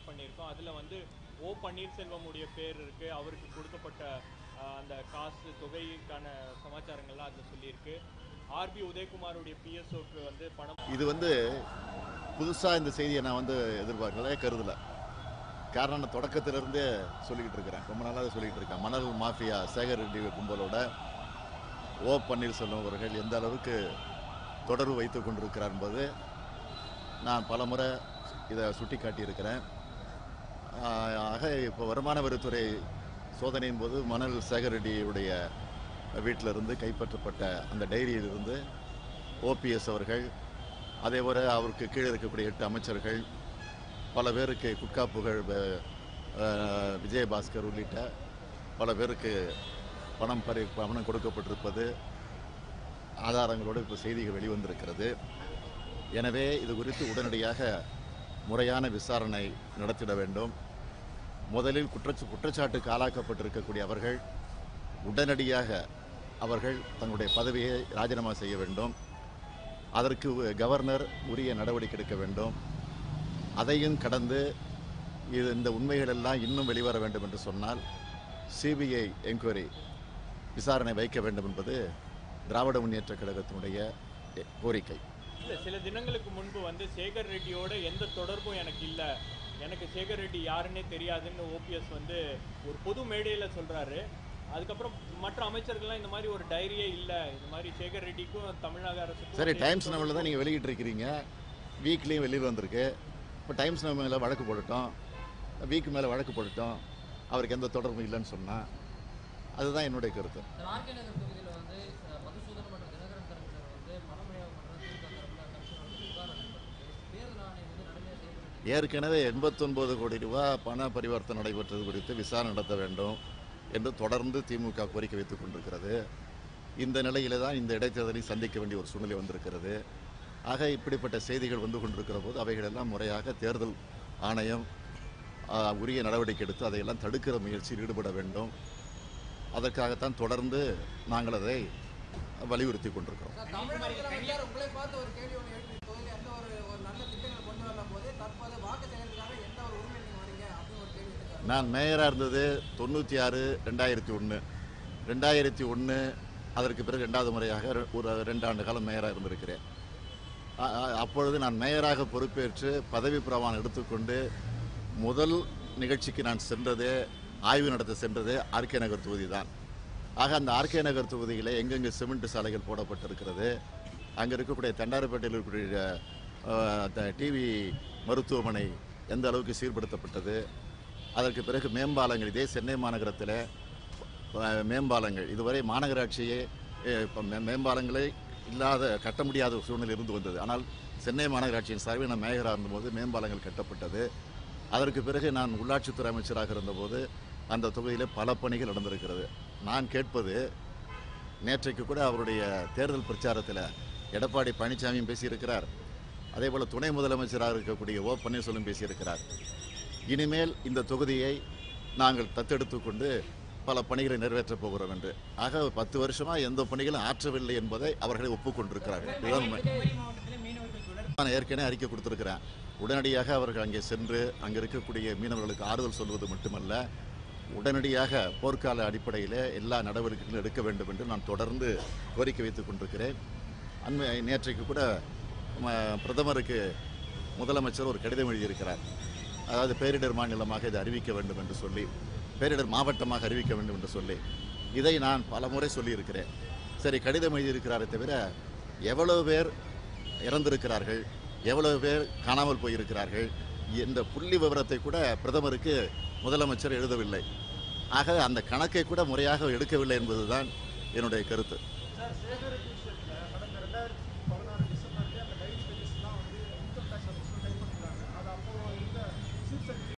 பண்ணியிருக்கோம் அதில் வந்து ஓ பன்னீர்செல்வமுடைய பேர் இருக்குது அவருக்கு கொடுக்கப்பட்ட ஆஹ், அந்த காசு தொகைக்கான சமாச்சாரங்கள்லாம் அதில் சொல்லியிருக்கு ஆர்பி உதயகுமாருடைய பிஎஸ்ஓக்கு வந்து பணம் இது வந்து புதுசாக இந்த செய்தியை நான் வந்து எதிர்பார்க்கல கருதல காரணம் நான் தொடக்கத்திலிருந்தே சொல்லிக்கிட்டு இருக்கிறேன் ரொம்ப நாளாக சொல்லிக்கிட்டு இருக்கேன் மணல் மாஃபியா சேகர் ரெட்டி கும்பலோட ஓ பன்னீர்செல்வம் அவர்கள் எந்த அளவுக்கு தொடர்பு வைத்து கொண்டிருக்கிறார் என்பது நான் பலமுறை இதை சுட்டி காட்டியிருக்கிறேன் ஆஹ் ஆக இப்போ வருமான வரித்துறை சோதனையின் போது மணல் சேகர் ரெட்டியுடைய வீட்டிலிருந்து கைப்பற்றப்பட்ட அந்த டைரியிலிருந்து ஓபிஎஸ் அவர்கள் அதே போல அவருக்கு கீழே இருக்கக்கூடிய எட்டு அமைச்சர்கள் பல பேருக்கு குட்கா புகழ் வ- அஹ், விஜயபாஸ்கர் உள்ளிட்ட பல பேருக்கு பணம் பறி பணம் கொடுக்கப்பட்டிருப்பது ஆதாரங்களோடு இப்போ செய்திகள் வெளிவந்திருக்கிறது எனவே இது குறித்து உடனடியாக முறையான விசாரணை நடத்திட வேண்டும் முதலில் குற்றச்சு குற்றச்சாட்டுக்கு ஆளாக்கப்பட்டிருக்கக்கூடிய அவர்கள் உடனடியாக அவர்கள் தங்களுடைய பதவியை ராஜினாமா செய்ய வேண்டும் அதற்கு கவர்னர் உரிய நடவடிக்கை எடுக்க வேண்டும் அதையும் கடந்து இது இந்த உண்மைகள் எல்லாம் இன்னும் வெளிவர வேண்டும் என்று சொன்னால் சிபிஐ என்கொயரி விசாரணை வைக்க வேண்டும் என்பது திராவிட முன்னேற்ற கழகத்தினுடைய எ- கோரிக்கை இல்ல சில தினங்களுக்கு முன்பு வந்து சேகர் ரெட்டியோட எந்த தொடர்பும் எனக்கு இல்ல எனக்கு சேகர் ரெட்டி யாருன்னே தெரியாதுன்னு ஓபிஎஸ் வந்து ஒரு பொது மேடையில சொல்றாரு அதுக்கப்புறம் மற்ற அமைச்சர்கள்லாம் இந்த மாதிரி ஒரு டைரியே இல்ல இந்த மாதிரி சேகர் ரெட்டிக்கும் தமிழக அரசுக்கும் சரி சேர்த்து டைம்ஸ் நவலில் தான் நீங்கள் வெளியிட்டிருக்கிறீங்க வீக்லேயும் வெளியில் வந்திருக்கு இப்போ டைம்ஸ் நவ மேலே வழக்கு போடட்டும் வீக் மேலே வழக்கு போடட்டும் அவருக்கு எந்த தொடர்பும் இல்லைன்னு சொன்னால் அதுதான் என்னுடைய கருத்து சார் ஆர்கே நகர் தொகுதியில் வந்து அஹ், மதுசூதன் மற்றும் தினகரன் தரப்பினர் வந்து மனமழையாக பண்ணுற திமுக தரப்பில் கமிஷன் வந்து புகார் அளிக்கப்பட்டிருக்கு தேர்தல் ஆணையம் வந்து நடுமையாக செயல்பட்டு ஏற்கனவே எண்பத்தொன்பது கோடி ரூபாய் பண பரிவர்த்தனை நடைபெற்றது குறித்து விசாரணை நடத்த வேண்டும் என்று தொடர்ந்து திமுக கோரிக்கை வைத்துக் கொண்டிருக்கிறது இந்த நிலையில தான் இந்த இடைத்தேர்தலை சந்திக்க வேண்டிய ஒரு சூழ்நிலை வந்திருக்கிறது ஆக இப்படிப்பட்ட செய்திகள் வந்து கொண்டிருக்கிற போது அவைகளெல்லாம் முறையாக தேர்தல் ஆணையம் ஆ, உரிய நடவடிக்கை எடுத்து அதையெல்லாம் தடுக்கிற முயற்சியில் ஈடுபட வேண்டும் அதற்காகத்தான் தொடர்ந்து நாங்கள் அதை வலியுறுத்தி கொண்டிருக்கிறோம் சார், தமிழக முதலமைச்சர் உங்களை பார்த்து ஒரு கேள்வி ஒன்று எழுப்பி தொகுதியில் எந்த ஒரு ஒரு நல்ல திட்டங்கள் கொண்டு வரல போது தற்போது வாக்கு சேகரிக்காக எந்த ஒரு உரிமை நீங்க வரீங்க அப்படின்னு ஒரு கேள்வி இருக்காரு நான் மேயராக இருந்தது தொண்ணூற்றி ஆறு ரெண்டாயிரத்தி ஒன்று ரெண்டாயிரத்தி ஒன்று அதற்கு பிறகு ரெண்டாவது முறையாக ரெ- ஒரு ரெண்டு ஆண்டு காலம் மேயராக இருந்திருக்கிறேன் அ- அ- அப்பொழுது நான் மேயராக பொறுப்பேற்று பதவி பிரமாணம் எடுத்துக்கொண்டு முதல் நிகழ்ச்சிக்கு நான் சென்றதே ஆய்வு நடத்த சென்றதே ஆர்கே நகர் தொகுதி தான் ஆக அந்த ஆர்கே நகர் தொகுதியில் எங்கெங்கே சிமெண்ட் சாலைகள் போடப்பட்டிருக்கிறது அங்கே இருக்கக்கூடிய தண்டாரப்பேட்டையில் இருக்கக்கூடிய டிவி மருத்துவமனை எந்த அளவுக்கு சீர்படுத்தப்பட்டது அதற்கு பிறகு மேம்பாலங்கள் இதே சென்னை மாநகரத்தில் அஹ், மேம்பாலங்கள் இதுவரை மாநகராட்சியே அஹ், இப்ப மே- மேம்பாலங்களே இல்லாத கட்ட முடியாத ஒரு சூழ்நிலை இருந்து வந்தது ஆனால் சென்னை மாநகராட்சியின் சார்பில் நான் மேயராக இருந்தபோது மேம்பாலங்கள் கட்டப்பட்டது அதற்கு பிறகு நான் உள்ளாட்சித்துறை அமைச்சராக இருந்தபோது அந்த தொகுதியில் பல பணிகள் நடந்திருக்கிறது நான் கேட்பது நேற்றைக்கு கூட அவருடைய தேர்தல் பிரச்சாரத்தில் எடப்பாடி பழனிசாமியும் பேசியிருக்கிறார் அதே போல் துணை முதலமைச்சராக இருக்கக்கூடிய ஓ பன்னீர்செல்வம் பேசியிருக்கிறார் இனிமேல் இந்த தொகுதியை நாங்கள் தத்தெடுத்து கொண்டு பல பணிகளை நிறைவேற்றப் போகிறோம் என்று ஆக பத்து வருஷமாக எந்த பணிகளும் ஆற்றவில்லை என்பதை அவர்களை ஒப்புக்கொண்டிருக்கிறார்கள் இதுதான் உண்மை நான் ஏற்கனவே அறிக்கை கொடுத்திருக்கிறேன் உடனடியாக அவர்கள் அங்கே சென்று அங்கே இருக்கக்கூடிய மீனவர்களுக்கு ஆறுதல் சொல்வது மட்டுமல்ல உடனடியாக போர்க்கால அடிப்படையில் எல்லா நடவடிக்கைகளும் எடுக்க வேண்டும் என்று நான் தொடர்ந்து கோரிக்கை வைத்துக் கொண்டிருக்கிறேன் அண்மை நேற்றைக்கு கூட ம, பிரதமருக்கு முதலமைச்சர் ஒரு கடிதம் எழுதியிருக்கிறார் அதாவது பேரிடர் மாநிலமாக இதை அறிவிக்க வேண்டும் என்று சொல்லி பேரிடர் மாவட்டமாக அறிவிக்க வேண்டும் என்று சொல்லி இதை நான் பலமுறை சொல்லியிருக்கிறேன் சரி கடிதம் எழுதியிருக்கிறாரே தவிர எவ்வளவு பேர் இறந்திருக்கிறார்கள் எவ்வளவு பேர் காணாமல் போயிருக்கிறார்கள் என்ற புள்ளி விவரத்தை கூட பிரதமருக்கு முதலமைச்சர் எழுதவில்லை ஆக அந்த கணக்கை கூட முறையாக எடுக்கவில்லை என்பதுதான் என்னுடைய கருத்து சார் சேகர் விஷயத்தில் கடந்த ரெண்டாயிரத்தி